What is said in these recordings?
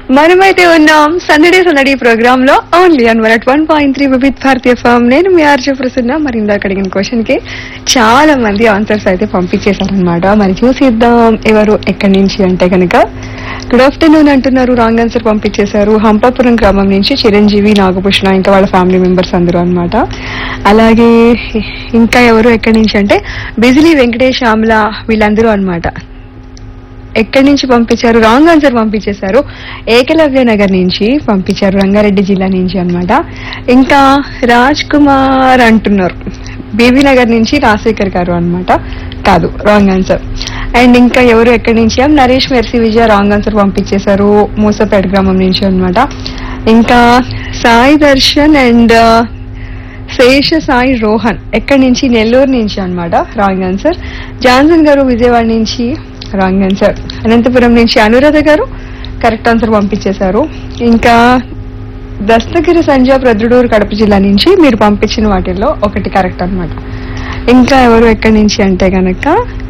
మనమైతే ఉన్నాం సందడి సందడి ప్రోగ్రామ్ లో only on one one point three Vividh Bharatiya FM నేను మీ ఆర్జే ప్రసన్న మరి ఇందాక అడిగిన క్వశ్చన్ కి చాలా మంది ఆన్సర్స్ అయితే పంపించేశారనమాట మరి చూసిద్దాం ఎవరు ఎక్కడి నుంచి అంటే కనుక గుడ్ ఆఫ్టర్నూన్ అంటున్నారు రాంగ్ ఆన్సర్ పంపించేశారు హంపాపురం గ్రామం నుంచి చిరంజీవి నాగభూషణ ఇంకా వాళ్ళ ఫ్యామిలీ మెంబర్స్ అందరూ అన్నమాట అలాగే ఇంకా ఎవరు ఎక్కడి నుంచి అంటే బిజిలీ వెంకటేష్ ఆమ్ల వీళ్ళందరూ అన్నమాట ఎక్కడి నుంచి పంపించారు రాంగ్ ఆన్సర్ పంపించేశారు ఏకలవ్య నగర్ నుంచి పంపించారు రంగారెడ్డి జిల్లా నుంచి అన్నమాట ఇంకా రాజ్ కుమార్ అంటున్నారు బీబీ నగర్ నుంచి రాజశేఖర్ గారు అన్నమాట కాదు రాంగ్ ఆన్సర్ అండ్ ఇంకా ఎవరు ఎక్కడి నుంచి M Naresh Mercy Vijaya wrong answer పంపించేశారు మూసపేట గ్రామం నుంచి అన్నమాట ఇంకా సాయి దర్శన్ అండ్ శేష సాయి రోహన్ ఎక్కడి నుంచి నెల్లూరు నుంచి అన్నమాట రాంగ్ ఆన్సర్ జాన్సన్ గారు విజయవాడ నుంచి రాంగ్ ఆన్సర్ అనంతపురం నుంచి అనురాధ గారు కరెక్ట్ ఆన్సర్ పంపించేశారు ఇంకా దస్తగిరి సంజయ్ ప్రద్రుడూరు కడప జిల్లా నుంచి మీరు పంపించిన వాటిల్లో ఒకటి కరెక్ట్ అన్నమాట ఇంకా ఎవరు ఎక్కడి నుంచి అంటే గనక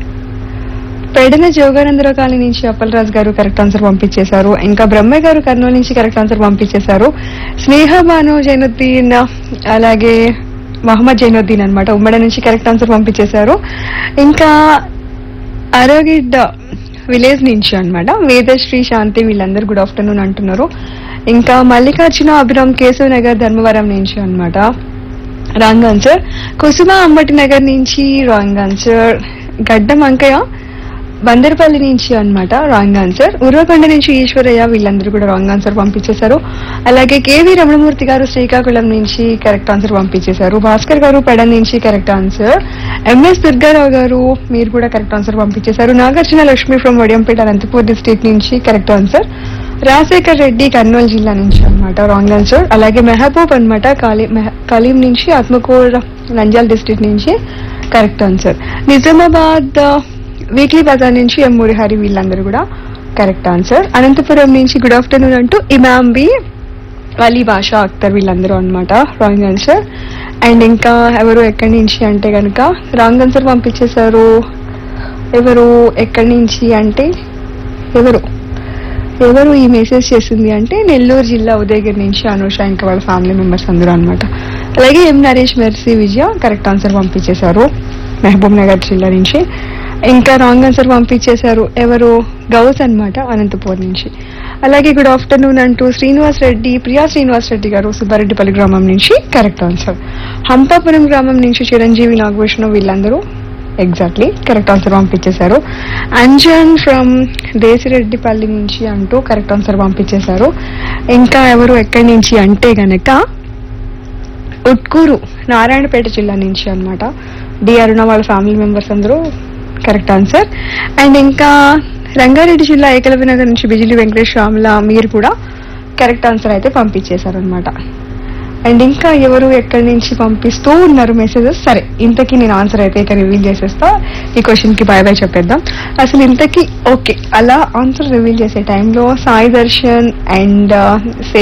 పెడన జోగానందరావు కాలనీ నుంచి అప్పలరాజు గారు కరెక్ట్ ఆన్సర్ పంపించేశారు ఇంకా బ్రహ్మ గారు కర్నూలు నుంచి కరెక్ట్ ఆన్సర్ పంపించేశారు స్నేహ బాను జైనుద్దీన్ అలాగే మహమ్మద్ జైనుద్దీన్ అన్నమాట ఉమ్మడి నుంచి కరెక్ట్ ఆన్సర్ పంపించేశారు ఇంకా అరగిడ్డ విలేజ్ నుంచి అన్నమాట వేదశ్రీ శాంతి వీళ్ళందరూ గుడ్ ఆఫ్టర్నూన్ అంటున్నారు ఇంకా మల్లికార్జున అభిరామ్ కేశవ్ నగర్ ధర్మవరం నుంచి అన్నమాట రాంగ్ ఆన్సర్ కుసుమ అంబటి నగర్ నుంచి రాంగ్ ఆన్సర్ గడ్డం అంకయ్య బందర్పల్లి నుంచి అన్నమాట రాంగ్ ఆన్సర్ ఉర్వకొండ నుంచి ఈశ్వరయ్య వీళ్ళందరూ కూడా రాంగ్ ఆన్సర్ పంపించేశారు అలాగే కేవి రమణమూర్తి గారు శ్రీకాకుళం నుంచి కరెక్ట్ ఆన్సర్ పంపించేశారు భాస్కర్ గారు పెడ నుంచి కరెక్ట్ ఆన్సర్ ఎంఎస్ దుర్గారావు గారు మీరు కూడా కరెక్ట్ ఆన్సర్ పంపించేశారు నాగార్జున లక్ష్మి ఫ్రమ్ వడియంపేట అనంతపూర్ డిస్ట్రిక్ట్ నుంచి కరెక్ట్ ఆన్సర్ రాజశేఖర్ రెడ్డి కర్నూలు జిల్లా నుంచి అన్నమాట రాంగ్ ఆన్సర్ అలాగే మెహబూబ్ అనమాట కలీం నుంచి ఆత్మకూర నంజాల్ డిస్ట్రిక్ట్ నుంచి కరెక్ట్ ఆన్సర్ నిజామాబాద్ వీక్లీ బజార్ నుంచి ఎం మురిహరి వీళ్ళందరూ కూడా కరెక్ట్ ఆన్సర్ అనంతపురం నుంచి గుడ్ ఆఫ్టర్నూన్ అంటూ ఇమామ్ బి వలీ భాషా అఖ్తర్ వీళ్ళందరూ అన్నమాట రాంగ్ ఆన్సర్ అండ్ ఇంకా ఎవరు ఎక్కడి నుంచి అంటే కనుక రాంగ్ ఆన్సర్ పంపించేశారు ఎవరు ఎక్కడి నుంచి అంటే ఎవరు ఎవరు ఈ మెసేజ్ చేసింది అంటే నెల్లూరు జిల్లా ఉదయగిరి నుంచి అనూష ఇంకా వాళ్ళ ఫ్యామిలీ మెంబర్స్ అందరూ అన్నమాట అలాగే M Naresh Mercy Vijaya correct answer పంపించేశారు మహబూబ్ నగర్ జిల్లా నుంచి ఇంకా రాంగ్ ఆన్సర్ పంపించేశారు ఎవరు గౌస్ అన్నమాట అనంతపూర్ నుంచి అలాగే గుడ్ ఆఫ్టర్నూన్ అంటూ శ్రీనివాస్ రెడ్డి ప్రియా శ్రీనివాస్ రెడ్డి గారు సుబ్బారెడ్డిపల్లి గ్రామం నుంచి కరెక్ట్ ఆన్సర్ హంపాపురం గ్రామం నుంచి చిరంజీవి నాగభూషణం వీళ్ళందరూ ఎగ్జాక్ట్లీ కరెక్ట్ ఆన్సర్ పంపించేశారు అంజన్ ఫ్రమ్ దేశిరెడ్డిపల్లి నుంచి అంటూ కరెక్ట్ ఆన్సర్ పంపించేశారు ఇంకా ఎవరు ఎక్కడి నుంచి అంటే గనక ఉట్కూరు నారాయణపేట జిల్లా నుంచి అన్నమాట డి అరుణ వాళ్ళ ఫ్యామిలీ మెంబర్స్ అందరూ కరెక్ట్ ఆన్సర్ అండ్ ఇంకా రంగారెడ్డి జిల్లా ఏకలవ్య నగర్ నుంచి బిజిలి వెంకటేష్ శ్యామల మీరు కూడా కరెక్ట్ ఆన్సర్ అయితే పంపించేశారు అనమాట అండ్ ఇంకా ఎవరు ఎక్కడి నుంచి పంపిస్తూ ఉన్నారు మెసేజెస్ సరే ఇంతకీ నేను ఆన్సర్ అయితే ఇక రివీల్ చేసేస్తా ఈ క్వశ్చన్ కి బాయ్ బాయ్ చెప్పేద్దాం అసలు ఇంతకీ ఓకే అలా ఆన్సర్ రివీల్ చేసే టైంలో సాయి దర్శన్ అండ్